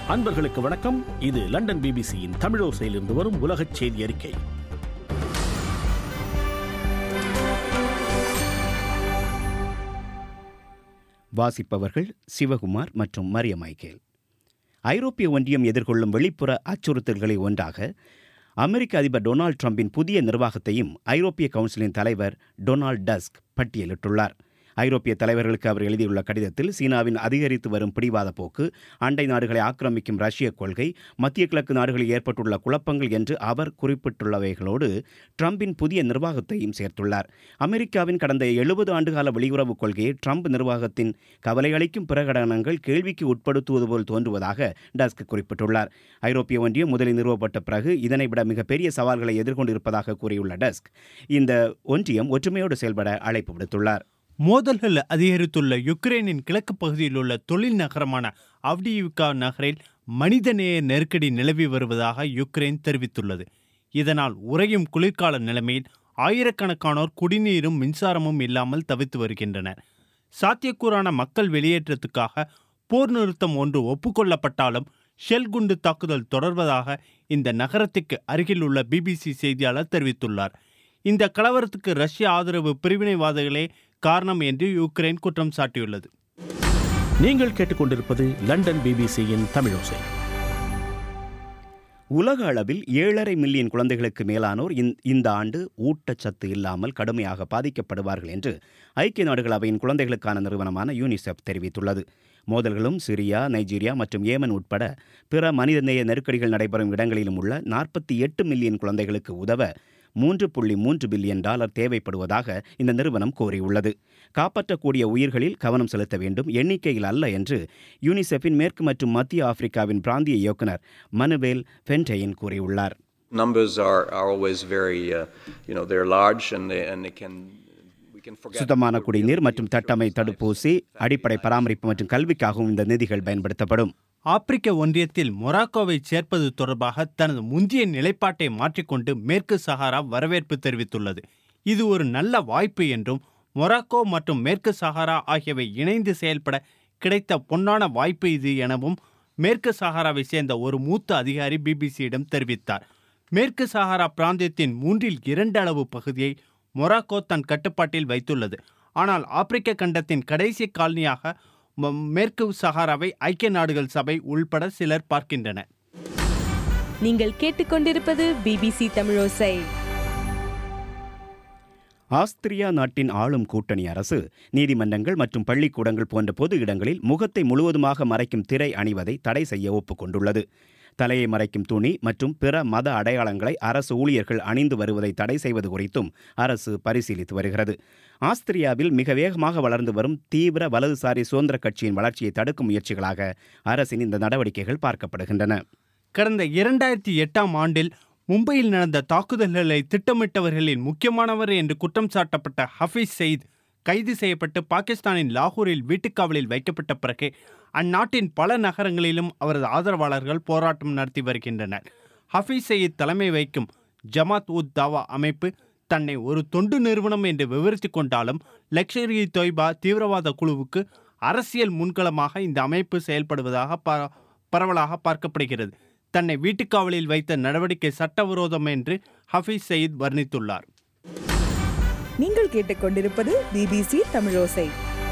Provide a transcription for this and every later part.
அன்பர்களுக்கு வணக்கம் இது லண்டன் பிபிசியின் தமிழோசையிலிருந்து வரும் உலகச் செய்தி அறிக்கை வாசிப்பவர்கள் சிவகுமார் மற்றும் மரிய மைக்கேல் ஐரோப்பிய ஒன்றியம் எதிர்கொள்ளும் வெளிப்புற அச்சுறுத்தல்களில் ஒன்றாக அமெரிக்க அதிபர் டொனால்ட் ட்ரம்பின் புதிய நிர்வாகத்தையும் ஐரோப்பிய கவுன்சிலின் தலைவர் டொனால்ட் டஸ்க் பட்டியலிட்டுள்ளார் ஐரோப்பிய தலைவர்களுக்கு அவர் எழுதியுள்ள கடிதத்தில் சீனாவின் அதிகரித்து வரும் பிடிவாத போக்கு அண்டை நாடுகளை ஆக்கிரமிக்கும் ரஷ்ய கொள்கை மத்திய கிழக்கு நாடுகளில் ஏற்பட்டுள்ள குழப்பங்கள் என்று அவர் குறிப்பிட்டுள்ளவைகளோடு ட்ரம்பின் புதிய நிர்வாகத்தையும் சேர்த்துள்ளார் அமெரிக்காவின் கடந்த எழுபது ஆண்டுகால வெளியுறவு கொள்கையை ட்ரம்ப் நிர்வாகத்தின் கவலையளிக்கும் பிரகடனங்கள் கேள்விக்கு உட்படுத்துவது போல் தோன்றுவதாக டஸ்க் குறிப்பிட்டுள்ளார் ஐரோப்பிய ஒன்றியம் முதலில் நிறுவப்பட்ட பிறகு இதனை விட மிகப்பெரிய சவால்களை எதிர்கொண்டிருப்பதாக கூறியுள்ள டஸ்க் இந்த ஒன்றியம் ஒற்றுமையோடு செயல்பட அழைப்பு விடுத்துள்ளார் மோதல்கள் அதிகரித்துள்ள யுக்ரைனின் கிழக்கு பகுதியில் உள்ள தொழில் நகரமான அவ்டியுக்கா நகரில் மனிதநேய நெருக்கடி நிலவி வருவதாக யுக்ரைன் தெரிவித்துள்ளது இதனால் உறையும் குளிர்கால நிலைமையில் ஆயிரக்கணக்கானோர் குடிநீரும் மின்சாரமும் இல்லாமல் தவித்து வருகின்றனர் சாத்தியக்கூறான மக்கள் வெளியேற்றத்துக்காக போர் நிறுத்தம் ஒன்று ஒப்புக்கொள்ளப்பட்டாலும் ஷெல் குண்டு தாக்குதல் தொடர்வதாக இந்த நகரத்துக்கு அருகில் உள்ள பிபிசி செய்தியாளர் தெரிவித்துள்ளார் இந்த கலவரத்துக்கு ரஷ்ய ஆதரவு பிரிவினைவாதிகளே காரணம் என்று யுக்ரைன் குற்றம் சாட்டியுள்ளது நீங்கள் கேட்டுக்கொண்டிருப்பது லண்டன் பிபிசியின் தமிழோசை உலக அளவில் ஏழரை மில்லியன் குழந்தைகளுக்கு மேலானோர் இந்த- இந்த ஆண்டு ஊட்டச்சத்து இல்லாமல் கடுமையாக பாதிக்கப்படுவார்கள் என்று ஐக்கிய நாடுகள் அவையின் குழந்தைகளுக்கான நிறுவனமான யூனிசெஃப் தெரிவித்துள்ளது மோதல்களும் சிரியா நைஜீரியா மற்றும் ஏமன் உட்பட பிற மனிதநேய நெருக்கடிகள் நடைபெறும் இடங்களிலும் உள்ள நாற்பத்தி எட்டு மில்லியன் குழந்தைகளுக்கு உதவ மூன்று புள்ளி மூன்று பில்லியன் டாலர் தேவைப்படுவதாக இந்த நிறுவனம் கோரியுள்ளது காப்பாற்றக்கூடிய உயிர்களில் கவனம் செலுத்த வேண்டும் எண்ணிக்கையில் அல்ல என்று யூனிசெஃபின் மேற்கு மற்றும் மத்திய ஆப்பிரிக்காவின் பிராந்திய இயக்குனர் மனுவேல் ஃபென்டெயின் கூறியுள்ளார் numbers are, are always very, uh, you know, they're large and they, and they can, we can forget. சுத்தமான குடிநீர் மற்றும் தட்டமை தடுப்பூசி அடிப்படை பராமரிப்பு மற்றும் கல்விக்காகவும் இந்த நிதிகள் பயன்படுத்தப்படும் ஆப்பிரிக்க ஒன்றியத்தில் மொராக்கோவை சேர்ப்பது தொடர்பாக தனது முந்தைய நிலைப்பாட்டை மாற்றிக்கொண்டு மேற்கு சஹாரா வரவேற்பு தெரிவித்துள்ளது இது ஒரு நல்ல வாய்ப்பு என்றும் மொராக்கோ மற்றும் மேற்கு சஹாரா ஆகியவை இணைந்து செயல்பட கிடைத்த பொன்னான வாய்ப்பு இது எனவும் மேற்கு சஹாராவை சேர்ந்த ஒரு மூத்த அதிகாரி பிபிசியிடம் தெரிவித்தார் மேற்கு சஹாரா பிராந்தியத்தின் மூன்றில் இரண்டு அளவு பகுதியை மொராக்கோ தன் கட்டுப்பாட்டில் வைத்துள்ளது ஆனால் ஆப்பிரிக்க கண்டத்தின் கடைசி காலனியாக ம- மேற்கு சஹாராவை ஐக்கிய நாடுகள் சபை உள்பட சிலர் பார்க்கின்றனர் நீங்கள் கேட்டுக்கொண்டிருப்பது பிபிசி தமிழோசை ஆஸ்திரியா நாட்டின் ஆளும் கூட்டணி அரசு நீதிமன்றங்கள் மற்றும் பள்ளிக்கூடங்கள் போன்ற பொது இடங்களில் முகத்தை முழுவதுமாக மறைக்கும் திரை அணிவதை தடை செய்ய ஒப்புக்கொண்டுள்ளது தலையை மறைக்கும் துணி மற்றும் பிற மத அடையாளங்களை அரசு ஊழியர்கள் அணிந்து வருவதை தடை செய்வது குறித்தும் அரசு பரிசீலித்து வருகிறது ஆஸ்திரியாவில் மிக வேகமாக வளர்ந்து வரும் தீவிர வலதுசாரி சுதந்திர கட்சியின் வளர்ச்சியை தடுக்கும் முயற்சிகளாக அரசின் இந்த நடவடிக்கைகள் பார்க்கப்படுகின்றன கடந்த இரண்டாயிரத்தி எட்டாம் ஆண்டில் மும்பையில் நடந்த தாக்குதல்களை திட்டமிட்டவர்களின் முக்கியமானவர் என்று குற்றம் சாட்டப்பட்ட ஹஃபீஸ் சயீத் கைது செய்யப்பட்டு பாகிஸ்தானின் லாகூரில் வீட்டுக்காவலில் வைக்கப்பட்ட பிறகு அந்நாட்டின் பல நகரங்களிலும் அவரது ஆதரவாளர்கள் போராட்டம் நடத்தி வருகின்றனர் ஹஃபீஸ் சயீத் தலைமை வைக்கும் ஜமாத் உத் தாவா அமைப்பு தன்னை ஒரு தொண்டு நிறுவனம் என்று விவரித்துக் கொண்டாலும் லக்ஷர் இ தொய்பா தீவிரவாத குழுவுக்கு அரசியல் முன்களமாக இந்த அமைப்பு செயல்படுவதாக ப- பரவலாக பார்க்கப்படுகிறது தன்னை வீட்டுக்காவலில் வைத்த நடவடிக்கை சட்டவிரோதம் என்று ஹஃபீஸ் சயீத் வர்ணித்துள்ளார் நீங்கள் கேட்டுக்கொண்டிருப்பது பிபிசி தமிழோசை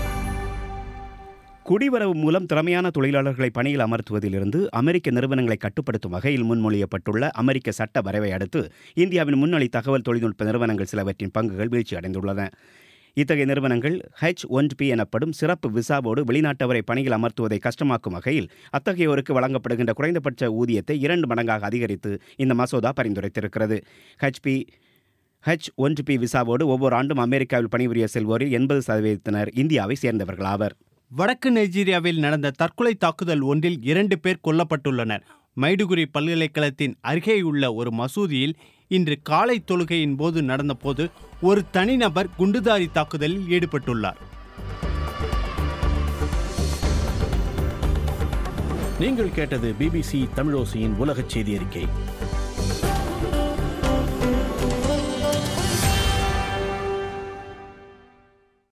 குடிவரவு மூலம் திறமையான தொழிலாளர்களை பணியில் அமர்த்துவதிலிருந்து அமெரிக்க நிறுவனங்களை கட்டுப்படுத்தும் வகையில் முன்மொழியப்பட்டுள்ள அமெரிக்க சட்ட வரைவை அடுத்து இந்தியாவின் முன்னணி தகவல் தொழில்நுட்ப நிறுவனங்கள் சிலவற்றின் பங்குகள் வீழ்ச்சி அடைந்துள்ளன இத்தகைய நிறுவனங்கள் ஹெச் ஒன் பி எனப்படும் சிறப்பு விசாவோடு வெளிநாட்டவரை பணியில் அமர்த்துவதை கஷ்டமாக்கும் வகையில் அத்தகையோருக்கு வழங்கப்படுகின்ற குறைந்தபட்ச ஊதியத்தை இரண்டு மடங்காக அதிகரித்து இந்த மசோதா பரிந்துரைத்திருக்கிறது ஹெச்பி ஹெச் ஒன்று பி விசாவோடு ஒவ்வொரு ஆண்டும் அமெரிக்காவில் பணிபுரிய செல்வோரில் எண்பது சதவீதத்தினர் இந்தியாவை சேர்ந்தவர்களாவர் வடக்கு நைஜீரியாவில் நடந்த தற்கொலை தாக்குதல் ஒன்றில் இரண்டு பேர் கொல்லப்பட்டுள்ளனர் மைடுகுரி பல்கலைக்கழகத்தின் அருகேயுள்ள ஒரு மசூதியில் இன்று காலை தொழுகையின் போது நடந்தபோது ஒரு தனிநபர் குண்டுதாரி தாக்குதலில் ஈடுபட்டுள்ளார் நீங்கள் கேட்டது பிபிசி தமிழோசையின் உலகச் செய்தி அறிக்கை